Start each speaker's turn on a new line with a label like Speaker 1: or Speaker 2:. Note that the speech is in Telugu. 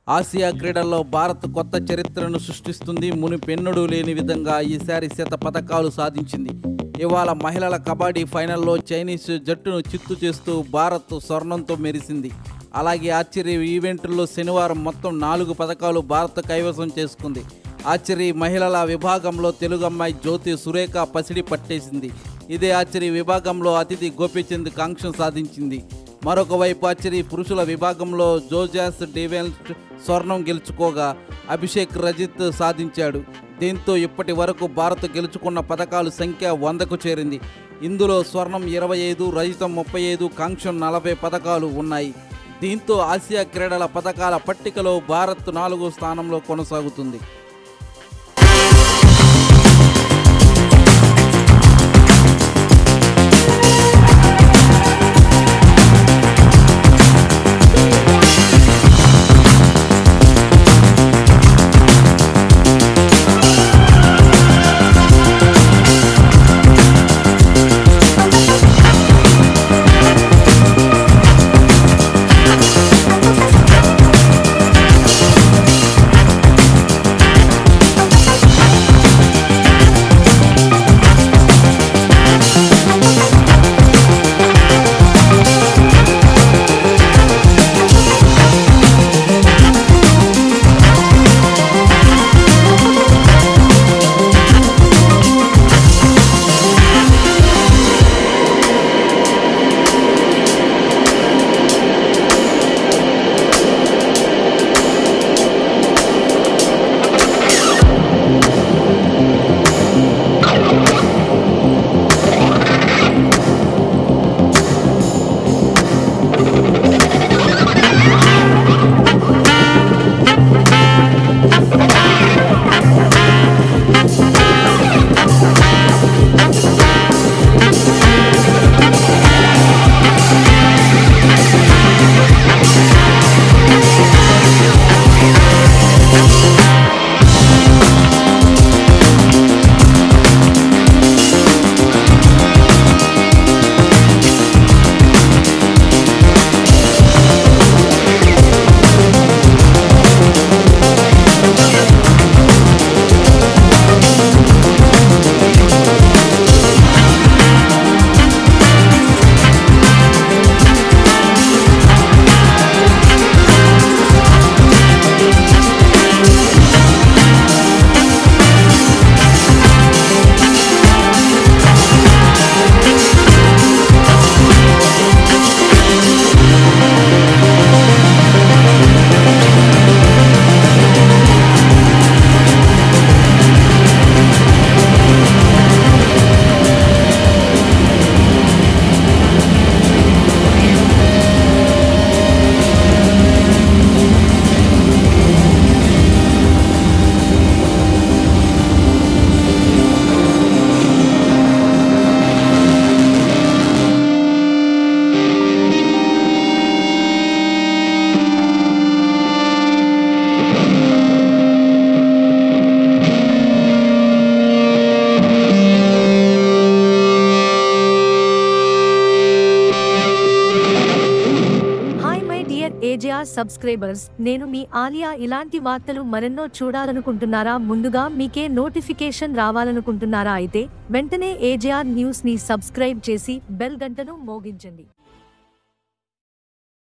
Speaker 1: ఆసియా క్రీడల్లో భారత్ కొత్త చరిత్రను సృష్టిస్తుంది మునిపెన్నుడు లేని విధంగా ఈసారి శత పథకాలు సాధించింది ఇవాళ మహిళల కబడ్డీ ఫైనల్లో చైనీస్ జట్టును చిత్తు చేస్తూ భారత్ స్వర్ణంతో మెరిసింది అలాగే ఆర్చరీ ఈవెంట్లో శనివారం మొత్తం నాలుగు పథకాలు భారత్ కైవసం చేసుకుంది ఆర్చరీ మహిళల విభాగంలో తెలుగు అమ్మాయి జ్యోతి సురేఖ పసిడి పట్టేసింది ఇదే ఆర్చరీ విభాగంలో అతిథి గోపీచంద్ కాంక్ష సాధించింది మరొక వైపు ఆర్చరీ పురుషుల విభాగంలో జోజాస్ డివెల్ట్ స్వర్ణం గెలుచుకోగా అభిషేక్ రజిత్ సాధించాడు దీంతో ఇప్పటి వరకు భారత్ గెలుచుకున్న పథకాల సంఖ్య వందకు చేరింది ఇందులో స్వర్ణం ఇరవై ఐదు రజితం ముప్పై ఐదు కాంక్షం నలభై పథకాలు ఉన్నాయి దీంతో ఆసియా క్రీడల పథకాల పట్టికలో భారత్ నాలుగో స్థానంలో కొనసాగుతుంది
Speaker 2: hi my dear AJR subscribers నేను మీ ఆలియా ఇలాంటి వార్తలు మరెన్నో చూడాలనుకుంటున్నారా ముందుగా మీకే నోటిఫికేషన్ రావాలనుకుంటున్నారా అయితే వెంటనే ఏజేఆర్ న్యూస్ ని సబ్స్క్రైబ్ చేసి బెల్ గంటను మోగించండి